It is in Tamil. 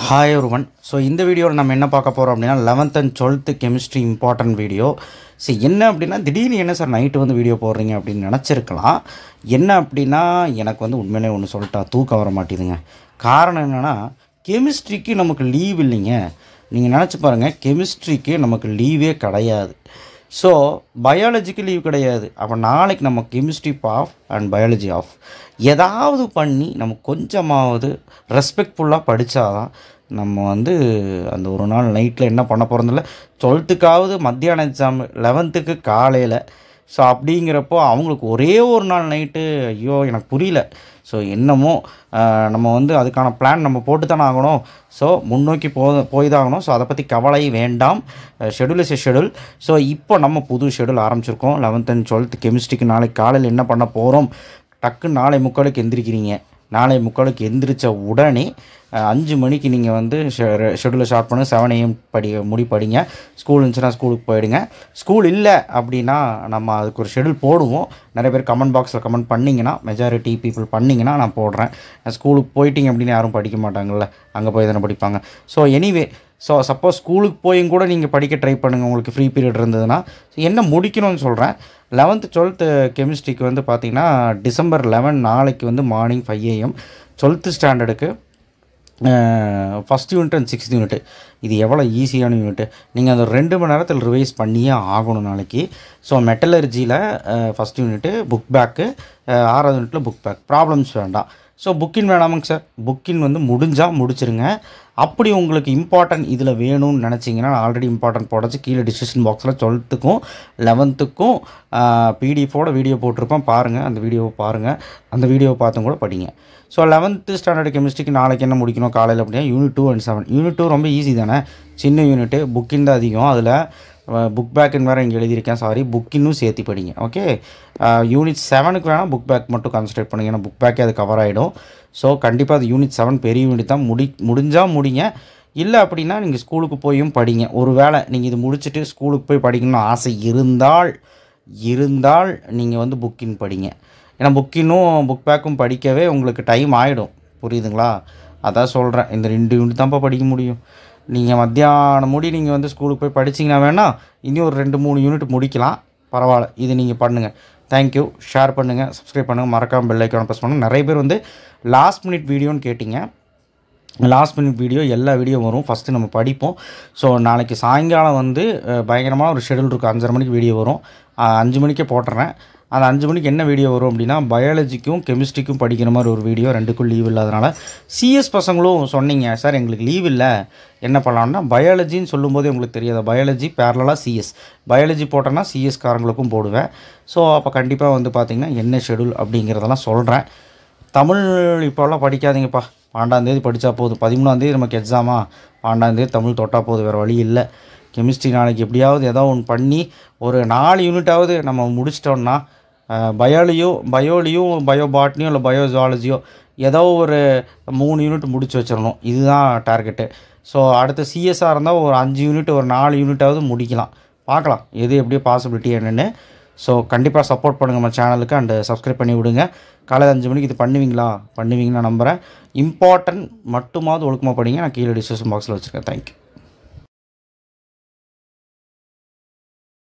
ஹாய் ஒருவன் ஸோ இந்த வீடியோவில் நம்ம என்ன பார்க்க போகிறோம் அப்படின்னா eleventh and twelfth chemistry important video so என்ன அப்படின்னா திடீர்னு என்ன சார் நைட்டு வந்து வீடியோ போடுறீங்க அப்படின்னு நினச்சிருக்கலாம் என்ன அப்படின்னா எனக்கு வந்து உண்மையிலே ஒன்று சொல்லிட்டா தூக்கம் வர மாட்டேதுங்க காரணம் என்னென்னா கெமிஸ்ட்ரிக்கு நமக்கு லீவ் இல்லைங்க நீங்கள் நினச்சி பாருங்கள் கெமிஸ்ட்ரிக்கு நமக்கு லீவே கிடையாது ஸோ பயாலஜிக்கு லீவ் கிடையாது அப்போ நாளைக்கு நம்ம chemistry off and biology off ஏதாவது பண்ணி நம்ம கொஞ்சமாவது ரெஸ்பெக்ட்ஃபுல்லாக படித்தாதான் நம்ம வந்து அந்த ஒரு நாள் நைட்டில் என்ன பண்ண போகிறதில்ல டுவெல்த்துக்காவது மத்தியான எக்ஸாம் லெவன்த்துக்கு காலையில் ஸோ அப்படிங்கிறப்போ அவங்களுக்கு ஒரே ஒரு நாள் நைட்டு ஐயோ எனக்கு புரியல ஸோ என்னமோ ஆஹ், நம்ம வந்து அதுக்கான பிளான் நம்ம போட்டு தானே ஆகணும் ஸோ முன்னோக்கி போ போய் தான் ஆகணும் ஸோ அதை பற்றி கவலை வேண்டாம் ஷெடியூல் இஸ் ஷெடியூல் ஸோ இப்போ நம்ம புது ஷெடியூல் ஆரம்பிச்சிருக்கோம் லெவன்த் அண்ட் டுவெல்த் கெமிஸ்ட்ரிக்கு நாளைக்கு காலையில் என்ன பண்ண போகிறோம் டக்குன்னு நாளை முக்காலுக்கு எந்திரிக்கிறீங்க நாளை முக்காலுக்கு எந்திரிச்ச உடனே அஹ், அஞ்சு மணிக்கு நீங்கள் வந்து ஷெடியூலை ஸ்டார்ட் பண்ணி செவன் ஏஎம் படி முடி படிங்க ஸ்கூல் இருந்துச்சுன்னா ஸ்கூலுக்கு போயிடுங்க ஸ்கூல் இல்லை அப்படின்னா நம்ம அதுக்கு ஒரு ஷெடியூல் போடுவோம் நிறைய பேர் கமெண்ட் பாக்ஸில் கமெண்ட் பண்ணிங்கன்னா மெஜாரிட்டி பீப்புள் பண்ணிங்கன்னா நான் போடுறேன் ஸ்கூலுக்கு போயிட்டீங்க அப்படின்னு யாரும் படிக்க மாட்டாங்கல்ல அங்கே போய் தானே படிப்பாங்க ஸோ எனிவே ஸோ சப்போஸ் ஸ்கூலுக்கு போயும் கூட நீங்கள் படிக்க ட்ரை பண்ணுங்கள் உங்களுக்கு ஃப்ரீ பீரியட் இருந்ததுன்னா So, என்ன முடிக்கணும்னு சொல்கிறேன் லெவன்த்து டுவெல்த்து கெமிஸ்ட்ரிக்கு வந்து பார்த்தீங்கன்னா டிசம்பர் லெவன் நாளைக்கு வந்து மார்னிங் ஃபைவ் ஏஎம் டுவெல்த்து ஸ்டாண்டர்டுக்கு first unit and sixth unit இது எவ்வளோ ஈஸியான யூனிட் நீங்கள் அந்த ரெண்டு மணி நேரத்தில் ரிவைஸ் பண்ணியே ஆகணும் நாளைக்கு ஸோ மெட்டலர்ஜியில் ஃபஸ்ட் யூனிட்டு புக் பேக்கு ஆறாவது யூனிட்டில் புக் பேக் ப்ராப்ளம்ஸ் வேண்டாம் ஸோ புக்கின் வேணாமுங்க சார் புக்கின் வந்து முடிஞ்சால் முடிச்சிருங்க அப்படி உங்களுக்கு இம்பார்ட்டன்ட் இதில் வேணும்னு நினச்சிங்கன்னா நான் ஆல்ரெடி இம்பார்ட்டன்ட் போடச்சு கீழே டிஸ்கிரிப்ஷன் பாக்ஸில் டுவெல்த்துக்கும் லெவன்த்துக்கும் பிடிஎஃபோட வீடியோ போட்டிருப்பேன் பாருங்கள் அந்த வீடியோவை பாருங்கள் அந்த வீடியோவை பார்த்தும் கூட படிங்க ஸோ லெவன்த்து ஸ்டாண்டர்ட் கெமிஸ்ட்ரிக்கு நாளைக்கு என்ன முடிக்கணும் காலையில் அப்படின்னா unit two and seven unit two ரொம்ப ஈஸி தானே சின்ன யூனிட்டு புக்கின் தான் அதிகம் அதில் புக் பேக்குன்னு வேறு இங்கே எழுதியிருக்கேன் சாரி புக்கின்னும் சேர்த்து படிங்க ஓகே யூனிட் செவனுக்கு வேணால் புக் பேக் மட்டும் கான்சன்ட்ரேட் பண்ணுங்க ஏன்னா புக் பேக்கே அது கவர் ஆகிடும் ஸோ கண்டிப்பாக அது யூனிட் செவன் பெரிய யூனிட் தான் முடி முடிஞ்சால் முடிங்க இல்லை அப்படின்னா நீங்கள் ஸ்கூலுக்கு போயும் படிங்க ஒரு வேளை நீங்கள் இது முடிச்சுட்டு ஸ்கூலுக்கு போய் படிக்கணும்னு ஆசை இருந்தால் இருந்தால் நீங்கள் வந்து புக்கின் படிங்க ஏன்னா புக்கினும் புக் பேக்கும் படிக்கவே உங்களுக்கு டைம் ஆகிடும் புரியுதுங்களா அதான் சொல்கிறேன் இந்த ரெண்டு யூனிட் தான்ப்பா படிக்க முடியும் நீங்கள் மத்தியானம் முடி நீங்கள் வந்து ஸ்கூலுக்கு போய் படிச்சிங்கன்னா வேணால் இனி ஒரு ரெண்டு மூணு யூனிட் முடிக்கலாம் பரவாயில்ல இது நீங்கள் பண்ணுங்கள் தேங்க்யூ ஷேர் பண்ணுங்கள் சப்ஸ்கிரைப் பண்ணுங்கள் மறக்காமல் பெல் ஐக்கான ப்ரெஸ் பண்ணுங்கள் நிறைய பேர் வந்து லாஸ்ட் மினிட் வீடியோன்னு கேட்டிங்க லாஸ்ட் மினிட் வீடியோ எல்லா வீடியோ வரும் ஃபஸ்ட்டு நம்ம படிப்போம் ஸோ நாளைக்கு சாயங்காலம் வந்து அஹ், பயங்கரமான ஒரு ஷெடியூல் இருக்குது அஞ்சரை மணிக்கு வீடியோ வரும் அஹ், அஞ்சு மணிக்கே போட்டுறேன் அந்த அஞ்சு மணிக்கு என்ன வீடியோ வரும் அப்படின்னா பயாலஜிக்கும் கெமிஸ்ட்ரிக்கும் படிக்கிற மாதிரி ஒரு வீடியோ ரெண்டுக்கும் லீவ் இல்லாதனால சிஎஸ் பசங்களும் சொன்னீங்க சார் எங்களுக்கு லீவ் இல்லை என்ன பண்ணலாம்னா பயாலஜின்னு சொல்லும்போதே உங்களுக்கு தெரியாது பயாலஜி பேரலாக சிஎஸ் பயாலஜி போட்டேன்னா சிஎஸ் காரங்களுக்கும் போடுவேன் ஸோ அப்போ கண்டிப்பாக வந்து பார்த்திங்கன்னா என்ன ஷெடியூல் அப்படிங்கிறதெல்லாம் சொல்கிறேன் தமிழ் இப்போல்லாம் படிக்காதீங்கப்பா பன்னெண்டாந்தேதி படித்தா போதும் பதிமூணாந்தேதி நமக்கு எக்ஸாமா பன்னெண்டாந்தேதி தமிழ் தொட்டா போதும் வேறு வழி இல்லை கெமிஸ்ட்ரி நாளைக்கு எப்படியாவது ஏதோ ஒன்று பண்ணி ஒரு நாலு யூனிட்டாவது நம்ம முடிச்சிட்டோம்னா பயாலியும் பயோலியும் பயோ பாட்னியோ இல்லை பயோ ஜுவாலஜியோ ஏதோ ஒரு மூணு யூனிட் முடிச்சு வச்சிடணும் இதுதான் டார்கெட்டு ஸோ அடுத்து சிஎஸ்ஆர் இருந்தால் ஒரு அஞ்சு யூனிட் ஒரு நாலு யூனிட்டாவது முடிக்கலாம் பார்க்கலாம் எது எப்படியோ பாசிபிலிட்டி என்னென்னு ஸோ கண்டிப்பாக சப்போர்ட் பண்ணுங்கள் நம்ம சேனலுக்கு அண்டு சப்ஸ்கிரைப் பண்ணி விடுங்க காலையில் அஞ்சு மணிக்கு இது பண்ணுவீங்களா பண்ணுவீங்கன்னு நான் நம்புகிறேன் இம்பார்ட்டன்ட் மட்டுமாவது ஒழுக்கமாக படிங்க நான் கீழே டிஸ்கிரிப்ஷன் பாக்ஸில் வச்சுருக்கேன் தேங்க்யூ